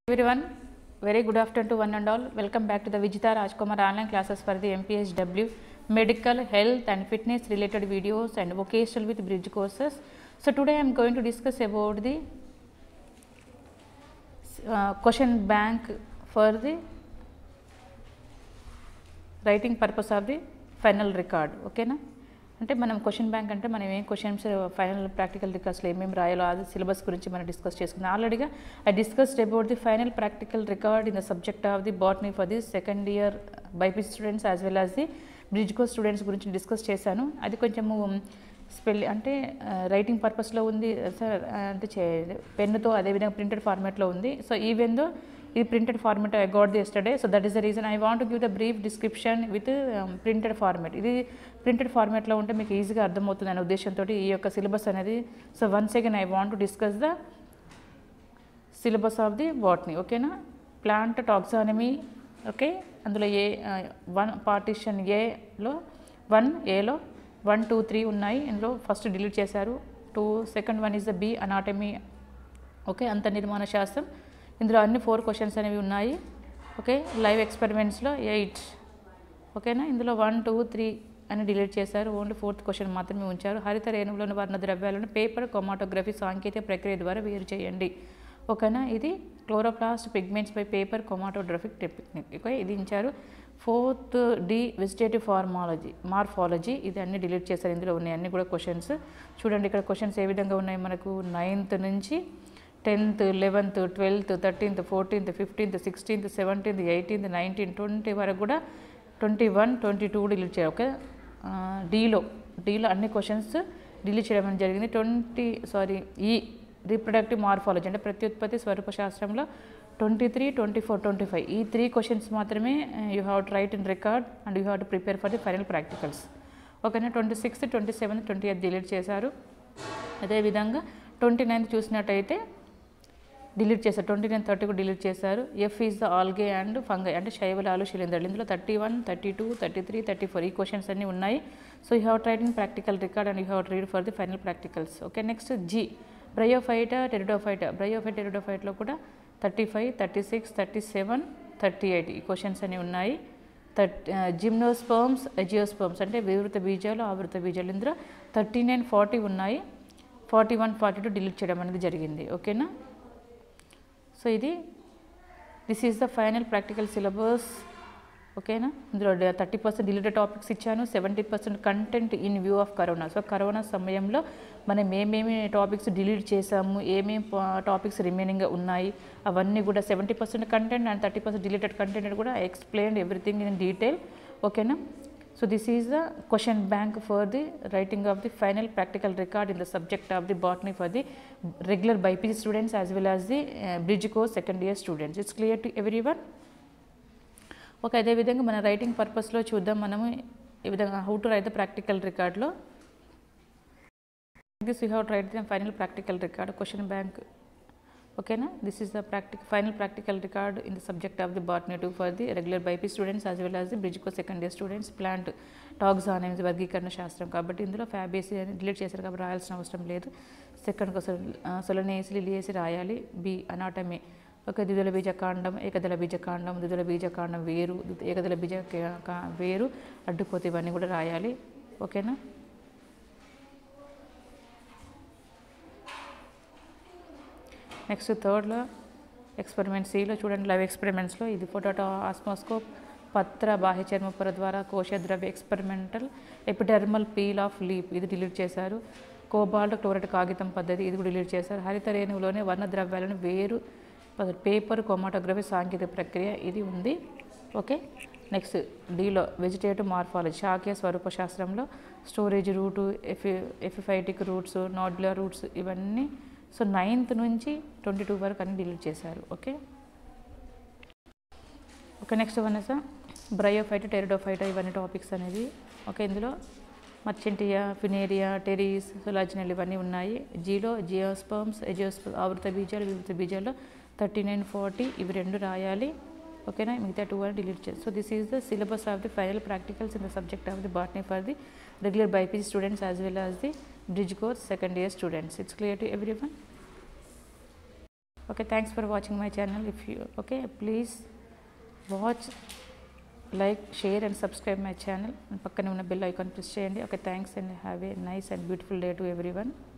everyone very good afternoon to one and all welcome back to the vijita rajkumar online classes for the mpsw medical health and fitness related videos and vocational with bridge courses so today i am going to discuss about the uh, question bank for the writing purpose of the final record ఓకేనా అంటే మనం question bank అంటే మనం ఏం questions final practical రికార్డ్స్లో ఏమేమి రాయాలో అది syllabus గురించి మనం డిస్కస్ చేసుకున్నాం ఆల్రెడీగా I discussed about the final practical record in the subject of the botany for the second year BiP students as well as the bridge course students గురించి discuss చేశాను అది కొంచెము స్పెల్ అంటే రైటింగ్ పర్పస్లో ఉంది సార్ అంటే పెన్నుతో అదేవిధంగా ప్రింటెడ్ ఫార్మాట్లో ఉంది సో ఈవెన్ దో ఈ printed format I got the yesterday so that is the reason I want give the brief description with printed format ఇది ప్రింటెడ్ ఫార్మాట్లో ఉంటే మీకు ఈజీగా అర్థమవుతుంది అనే ఉద్దేశంతో ఈ యొక్క సిలబస్ అనేది so once again I want to discuss the syllabus of the botany ఓకేనా ప్లాంట్ టాక్సానమీ ఓకే అందులో ఏ వన్ పార్టిషన్ ఏలో వన్ ఏలో వన్ టూ త్రీ ఉన్నాయి ఇందులో ఫస్ట్ డిలీట్ చేశారు two second one is the B anatomy okay అంత నిర్మాణ శాస్త్రం ఇందులో అన్ని ఫోర్ క్వశ్చన్స్ అనేవి ఉన్నాయి ఓకే లైవ్ ఎక్స్పెరిమెంట్స్లో ఎయిట్ ఓకేనా ఇందులో వన్ టూ త్రీ అని డిలీట్ చేశారు ఓన్లీ ఫోర్త్ క్వశ్చన్ మాత్రమే ఉంచారు హరిత రేణువులోని వర్ణ ద్రవ్యాలను పేపర్ కొమాటోగ్రఫీ సాంకేతిక ప్రక్రియ ద్వారా వేరు చేయండి ఓకేనా ఇది chloroplast pigments by paper chromatographic technique okay ఇది ఇచ్చారు fourth D vegetative morphology morphology ఇది అన్ని డిలీట్ చేశారు ఇందులో ఉన్నాయి అన్ని కూడా క్వశ్చన్స్ చూడండి ఇక్కడ క్వశ్చన్స్ ఏ విధంగా ఉన్నాయి మనకు నైన్త్ నుంచి tenth eleventh twelfth thirteenth fourteenth fifteenth sixteenth seventeenth eighteenth nineteen twenty వరకు కూడా twenty one twenty two delete చేయాలి ఓకే డీలో డీలో అన్ని క్వశ్చన్స్ డిలీట్ చేయడం జరిగింది ట్వంటీ సారీ ఈ రీప్రొడక్టివ్ మార్ఫాలజీ అంటే ప్రత్యుత్పత్తి స్వరూప శాస్త్రంలో twenty three twenty four twenty five ఈ త్రీ క్వశ్చన్స్ మాత్రమే you have to write in record and you have to prepare for the final practicals ఓకేనా twenty sixth twenty seventh twenty eighth delete చేశారు అదేవిధంగా twenty ninth చూసినట్టయితే delete చేశారు twenty nine thirty కూడా delete చేశారు F is the algae and fungi అంటే శైవలాలు శిలీంధ్రాలు ఇందులో thirty one thirty two thirty three thirty four ఈ క్వశ్చన్స్ అన్నీ ఉన్నాయి so you have tried in practical record and you have read for the final practicals okay next G bryophyta pteridophyta bryophyte టెరిడోఫైట్లో కూడా thirty five thirty six thirty seven thirty eight ఈ questions అన్నీ ఉన్నాయి thirty gymnosperms ఎజియోస్పర్మ్స్ అంటే వివృత బీజాలు ఆవృత బీజాలు ఇందులో థర్టీ నైన్ ఫార్టీ ఉన్నాయి forty one forty two delete చేయడం అనేది జరిగింది ఓకేనా సో ఇది this is the final practical syllabus ఓకేనా ఇందులో థర్టీ పర్సెంట్ డిలీటెడ్ టాపిక్స్ ఇచ్చాను seventy percent content in view of corona so corona సమయంలో మనం ఏమేమి టాపిక్స్ డిలీట్ చేసాము ఏమేమి టాపిక్స్ రిమైనింగ్ ఉన్నాయి అవన్నీ కూడా seventy percent content and thirty percent deleted content కూడా ఎక్స్ప్లెయిన్ ఎవ్రీథింగ్ ఇన్ డీటెయిల్ ఓకేనా So this is the question bank for the writing of the final practical record in the subject of the botany for the regular BIPC students as well as the uh, bridge course second year students. It's clear to everyone? Okay అదేవిధంగా మన writing పర్పస్లో చూద్దాం మనము ఈ విధంగా how to write the practical రికార్డ్లో this you have write the final practical record question bank ఓకేనా this is the practical final practical record in the subject of the botany two for the regular BiP students as well as the bridge కో second year students plant taxonomy అనేది వర్గీకరణ శాస్త్రం కాబట్టి ఇందులో Fabaceae అని delete చేశారు కాబట్టి రాయాల్సిన అవసరం లేదు సెకండ్ కోసం సొలనేసి లిలియేసి రాయాలి బి అనాటమీ ఒక ద్విదల బీజకాండం ఏకదళ బీజకాండం ద్విదల బీజకాండం వేరు ఏకదళ బీజ వేరు అడ్డుపోతే ఇవన్నీ కూడా రాయాలి ఓకేనా నెక్స్ట్ థర్డ్లో ఎక్స్పెరిమెంట్ సిలో చూడండి లైవ్ ఎక్స్పెరిమెంట్స్లో ఇది ఫోటోటో ఆస్మోస్కోప్ పత్ర బాహ్య చర్మ పొర ద్వారా కోశద్రవ్య experimental epidermal peel of leaf ఇది డిలీట్ చేశారు కోబాల్ట్ క్లోరైడ్ కాగితం పద్ధతి ఇది కూడా డిలీట్ చేశారు హరిత రేణువులోనే వర్ణ ద్రవ్యాలను వేరు పేపర్ కొమాటోగ్రఫీ సాంకేతిక ప్రక్రియ ఇది ఉంది ఓకే నెక్స్ట్ డీలో వెజిటేటివ్ మార్ఫాలజీ శాఖీయ స్వరూప శాస్త్రంలో స్టోరేజ్ రూటు ఎఫి ఎఫిఫైటిక్ రూట్స్ నాడ్యులర్ రూట్స్ ఇవన్నీ సో నైన్త్ నుంచి ట్వంటీ టూ వరకు అన్ని డిలీట్ చేశారు okay okay next one sir bryophyte pteridophyte ఇవన్నీ టాపిక్స్ అనేది ఓకే ఇందులో మర్చెంటియా ఫినేరియా టెరీస్ సులాజినల్ ఇవన్నీ ఉన్నాయి జీలో జియోస్పర్మ్స్ ఎజియోస్పర్ ఆవృత బీజాలు వివృత బీజాలు థర్టీ నైన్ ఫార్టీ ఇవి రెండు రాయాలి ఓకేనా మిగతా టూ అని డిలీట్ చేయాలి so this is the syllabus of the final practicals in the subject of the botany for the regular BiPC students as well as the bridge course second year students it's clear to everyone okay thanks for watching my channel if you okay please watch like share and subscribe my channel పక్కనే ఉన్న bell icon press చేయండి okay thanks and have a nice and beautiful day to every one